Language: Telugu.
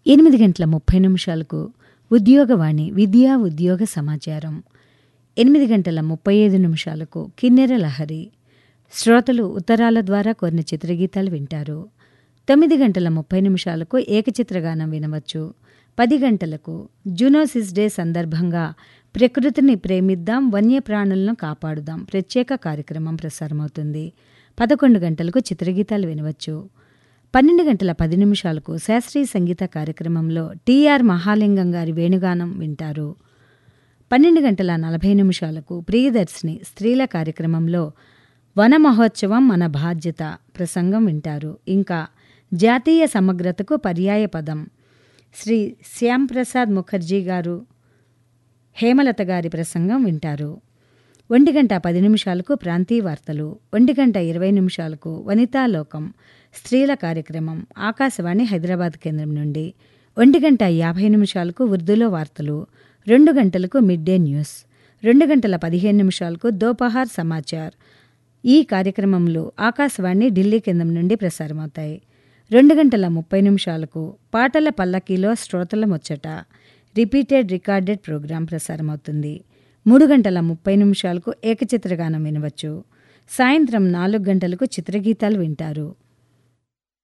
ఎనిమిది గంటల ముప్పై నిమిషాలకు ఉద్యోగవాణి విద్యా ఉద్యోగ సమాచారం ఎనిమిది గంటల ముప్పై ఐదు నిమిషాలకు కిన్నెర లహరి శ్రోతలు ఉత్తరాల ద్వారా కోరిన చిత్రగీతాలు వింటారు తొమ్మిది గంటల ముప్పై నిమిషాలకు ఏకచిత్రగానం వినవచ్చు పది గంటలకు జూనోసిస్ డే సందర్భంగా ప్రకృతిని ప్రేమిద్దాం వన్యప్రాణులను కాపాడుదాం ప్రత్యేక కార్యక్రమం ప్రసారమవుతుంది పదకొండు గంటలకు చిత్రగీతాలు వినవచ్చు పన్నెండు గంటల పది నిమిషాలకు శాస్త్రీయ సంగీత కార్యక్రమంలో టీఆర్ మహాలింగం గారి వేణుగానం వింటారు పన్నెండు గంటల నలభై నిమిషాలకు ప్రియదర్శిని స్త్రీల కార్యక్రమంలో వన మహోత్సవం మన బాధ్యత ప్రసంగం వింటారు ఇంకా జాతీయ సమగ్రతకు పర్యాయ పదం శ్రీ శ్యాంప్రసాద్ ముఖర్జీ గారు హేమలత గారి ప్రసంగం వింటారు ఒంటి గంట పది నిమిషాలకు ప్రాంతీయ వార్తలు ఒంటి గంట ఇరవై నిమిషాలకు వనితాలోకం స్త్రీల కార్యక్రమం ఆకాశవాణి హైదరాబాద్ కేంద్రం నుండి ఒంటి గంట యాభై నిమిషాలకు ఉర్దూలో వార్తలు రెండు గంటలకు మిడ్ డే న్యూస్ రెండు గంటల పదిహేను నిమిషాలకు దోపహార్ సమాచార్ ఈ కార్యక్రమంలో ఆకాశవాణి ఢిల్లీ కేంద్రం నుండి ప్రసారమవుతాయి రెండు గంటల ముప్పై నిమిషాలకు పాటల పల్లకీలో శ్రోతల ముచ్చట రిపీటెడ్ రికార్డెడ్ ప్రోగ్రాం ప్రసారమవుతుంది మూడు గంటల ముప్పై నిమిషాలకు ఏకచిత్రగానం వినవచ్చు సాయంత్రం నాలుగు గంటలకు చిత్రగీతాలు వింటారు